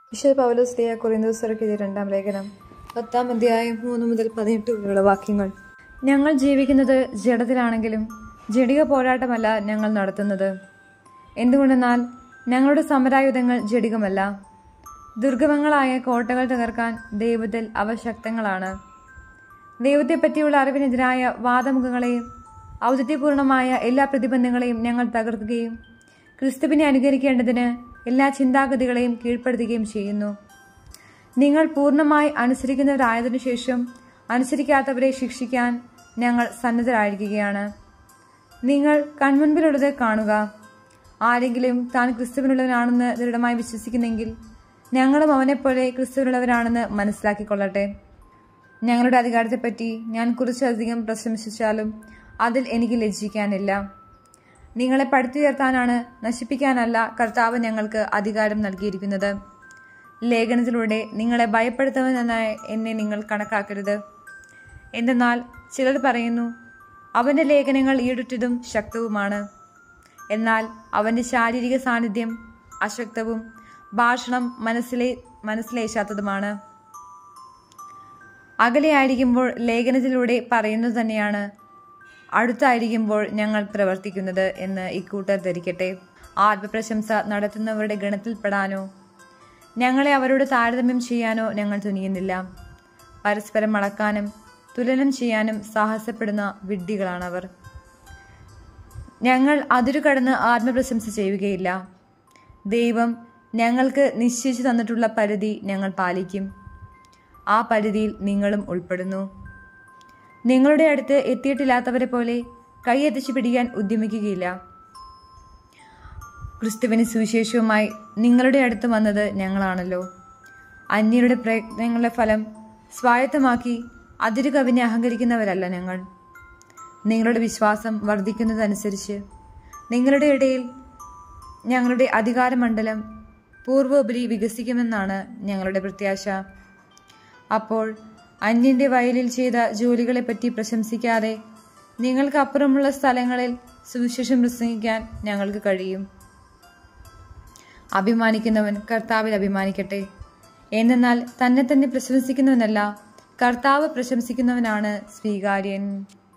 വിശുദ്ധ പൗലോസ് ലിയ കൊറിന്തോസർക്കെതിരെ രണ്ടാം ലേഖനം പത്താം അധ്യായം മൂന്ന് മുതൽ പതിനെട്ട് വരെയുള്ള വാക്യങ്ങൾ ഞങ്ങൾ ജീവിക്കുന്നത് ജഡത്തിലാണെങ്കിലും ജഡിക പോരാട്ടമല്ല ഞങ്ങൾ നടത്തുന്നത് എന്തുകൊണ്ടെന്നാൽ ഞങ്ങളുടെ സമരായുധങ്ങൾ ജഡികമല്ല ദുർഗമങ്ങളായ കോട്ടകൾ തകർക്കാൻ ദൈവത്തിൽ അവ ശക്തങ്ങളാണ് ദൈവത്തെപ്പറ്റിയുള്ള അറിവിനെതിരായ വാദമുഖങ്ങളെയും ഔചിത്യപൂർണമായ എല്ലാ പ്രതിബന്ധങ്ങളെയും ഞങ്ങൾ തകർക്കുകയും ക്രിസ്തുവിനെ അനുകരിക്കേണ്ടതിന് എല്ലാ ചിന്താഗതികളെയും കീഴ്പ്പെടുത്തുകയും ചെയ്യുന്നു നിങ്ങൾ പൂർണ്ണമായി അനുസരിക്കുന്നവരായതിനു ശേഷം അനുസരിക്കാത്തവരെ ശിക്ഷിക്കാൻ ഞങ്ങൾ സന്നദ്ധരായിരിക്കുകയാണ് നിങ്ങൾ കൺമുൻപിലുള്ളത് കാണുക ആരെങ്കിലും താൻ ക്രിസ്തുവിനുള്ളവനാണെന്ന് ദൃഢമായി വിശ്വസിക്കുന്നെങ്കിൽ ഞങ്ങളും അവനെപ്പോലെ ക്രിസ്തുവിനുള്ളവരാണെന്ന് മനസ്സിലാക്കിക്കൊള്ളട്ടെ ഞങ്ങളുടെ അധികാരത്തെപ്പറ്റി ഞാൻ കുറച്ചധികം പ്രശംസിച്ചാലും അതിൽ എനിക്ക് ലജ്ജിക്കാനില്ല നിങ്ങളെ പടുത്തുയർത്താനാണ് നശിപ്പിക്കാനല്ല കർത്താവ് ഞങ്ങൾക്ക് അധികാരം നൽകിയിരിക്കുന്നത് ലേഖനത്തിലൂടെ നിങ്ങളെ ഭയപ്പെടുത്തുമെന്നായി എന്നെ നിങ്ങൾ കണക്കാക്കരുത് എന്തെന്നാൽ ചിലർ പറയുന്നു അവന്റെ ലേഖനങ്ങൾ ഈടുറ്റതും ശക്തവുമാണ് എന്നാൽ അവന്റെ ശാരീരിക സാന്നിധ്യം അശക്തവും ഭാഷണം മനസ്സിലെ മനസ്സിലേശാത്തതുമാണ് അകലെയായിരിക്കുമ്പോൾ ലേഖനത്തിലൂടെ പറയുന്നത് തന്നെയാണ് അടുത്തായിരിക്കുമ്പോൾ ഞങ്ങൾ പ്രവർത്തിക്കുന്നത് എന്ന് ഇക്കൂട്ടർ ധരിക്കട്ടെ ആത്മപ്രശംസ നടത്തുന്നവരുടെ ഗണത്തിൽപ്പെടാനോ ഞങ്ങളെ അവരോട് താരതമ്യം ചെയ്യാനോ ഞങ്ങൾ തുനിയുന്നില്ല പരസ്പരം അളക്കാനും തുലനം ചെയ്യാനും സാഹസപ്പെടുന്ന വിഡ്ഢികളാണവർ ഞങ്ങൾ അതിരു കടന്ന് ആത്മപ്രശംസ ചെയ്യുകയില്ല ദൈവം ഞങ്ങൾക്ക് നിശ്ചയിച്ചു തന്നിട്ടുള്ള പരിധി ഞങ്ങൾ പാലിക്കും ആ പരിധിയിൽ നിങ്ങളും ഉൾപ്പെടുന്നു നിങ്ങളുടെ അടുത്ത് എത്തിയിട്ടില്ലാത്തവരെ പോലെ കൈയെത്തിച്ചു പിടിക്കാൻ ഉദ്യമിക്കുകയില്ല ക്രിസ്തുവിന് സുവിശേഷവുമായി നിങ്ങളുടെ അടുത്ത് വന്നത് ഞങ്ങളാണല്ലോ അന്യരുടെ പ്രയത്നങ്ങളുടെ ഫലം സ്വായത്തമാക്കി അതിരു കവിനെ അഹങ്കരിക്കുന്നവരല്ല ഞങ്ങൾ നിങ്ങളുടെ വിശ്വാസം വർദ്ധിക്കുന്നതനുസരിച്ച് നിങ്ങളുടെ ഇടയിൽ ഞങ്ങളുടെ അധികാരമണ്ഡലം പൂർവോപരി വികസിക്കുമെന്നാണ് ഞങ്ങളുടെ പ്രത്യാശ അപ്പോൾ അന്യന്റെ വയലിൽ ചെയ്ത ജോലികളെപ്പറ്റി പ്രശംസിക്കാതെ നിങ്ങൾക്ക് അപ്പുറമുള്ള സ്ഥലങ്ങളിൽ സുവിശേഷം പ്രസംഗിക്കാൻ ഞങ്ങൾക്ക് കഴിയും അഭിമാനിക്കുന്നവൻ കർത്താവിൽ അഭിമാനിക്കട്ടെ എന്നാൽ തന്നെ തന്നെ പ്രശംസിക്കുന്നവനല്ല കർത്താവ് പ്രശംസിക്കുന്നവനാണ് സ്വീകാര്യൻ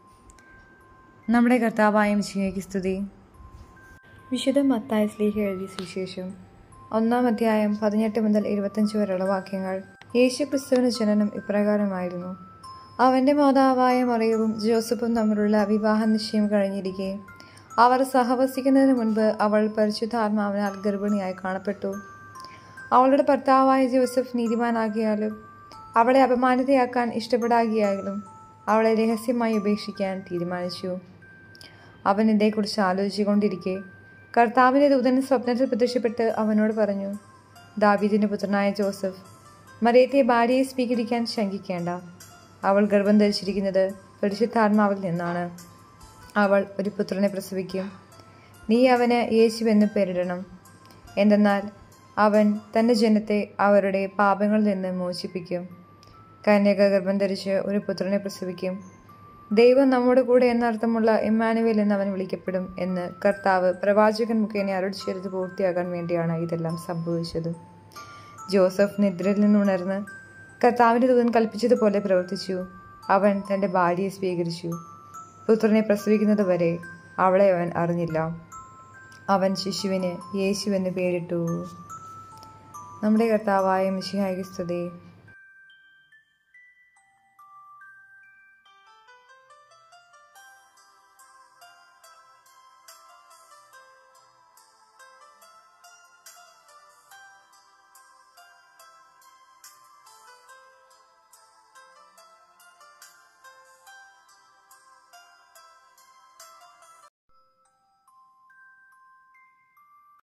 നമ്മുടെ കർത്താവായ മിശിഹയ്ക്ക് സ്തുതി വിശുദ്ധ മത്തായ സ്ലീഹ എഴുതിയ സുവിശേഷം ഒന്നാം അധ്യായം പതിനെട്ട് മുതൽ ഇരുപത്തഞ്ച് വരെയുള്ള വാക്യങ്ങൾ യേശു ക്രിസ്തുവിന് ജനനം ഇപ്രകാരമായിരുന്നു അവന്റെ മാതാവായ മറിയവും ജോസഫും തമ്മിലുള്ള വിവാഹ നിശ്ചയം കഴിഞ്ഞിരിക്കെ അവർ സഹവസിക്കുന്നതിന് മുൻപ് അവൾ പരിശുദ്ധാത്മാവിനാൽ ഗർഭിണിയായി കാണപ്പെട്ടു അവളുടെ ഭർത്താവായ ജോസഫ് നീതിമാനാകിയാലും അവളെ അപമാനിതയാക്കാൻ ഇഷ്ടപ്പെടാകിയാലും അവളെ രഹസ്യമായി ഉപേക്ഷിക്കാൻ തീരുമാനിച്ചു അവൻ ഇതേക്കുറിച്ച് ആലോചിച്ചുകൊണ്ടിരിക്കെ കർത്താവിന്റെ ദൂതൻ സ്വപ്നത്തിൽ പ്രത്യക്ഷപ്പെട്ട് അവനോട് പറഞ്ഞു ദാവീദിന്റെ പുത്രനായ ജോസഫ് മറിയത്തെ ഭാര്യയെ സ്വീകരിക്കാൻ ശങ്കിക്കേണ്ട അവൾ ഗർഭം ധരിച്ചിരിക്കുന്നത് പരിശുദ്ധാത്മാവിൽ നിന്നാണ് അവൾ ഒരു പുത്രനെ പ്രസവിക്കും നീ അവന് യേശുവെന്ന് പേരിടണം എന്തെന്നാൽ അവൻ തൻ്റെ ജനത്തെ അവരുടെ പാപങ്ങളിൽ നിന്ന് മോചിപ്പിക്കും കന്യക ഗർഭം ധരിച്ച് ഒരു പുത്രനെ പ്രസവിക്കും ദൈവം നമ്മുടെ കൂടെ എന്നർത്ഥമുള്ള ഇമ്മാനുവേൽ എന്ന് അവൻ വിളിക്കപ്പെടും എന്ന് കർത്താവ് പ്രവാചകൻ മുഖേന അരുട് ചെയ്തത് പൂർത്തിയാകാൻ വേണ്ടിയാണ് ഇതെല്ലാം സംഭവിച്ചത് ജോസഫ് നിദ്രയിൽ നിന്നുണർന്ന് കർത്താവിൻ്റെ ദൂതൻ കൽപ്പിച്ചതുപോലെ പ്രവർത്തിച്ചു അവൻ തൻ്റെ ഭാര്യയെ സ്വീകരിച്ചു പുത്രനെ പ്രസവിക്കുന്നത് വരെ അവളെ അവൻ അറിഞ്ഞില്ല അവൻ ശിശുവിന് യേശുവെന്ന് പേരിട്ടു നമ്മുടെ കർത്താവായ മിശിഹായ്ക്ക് സ്തുതി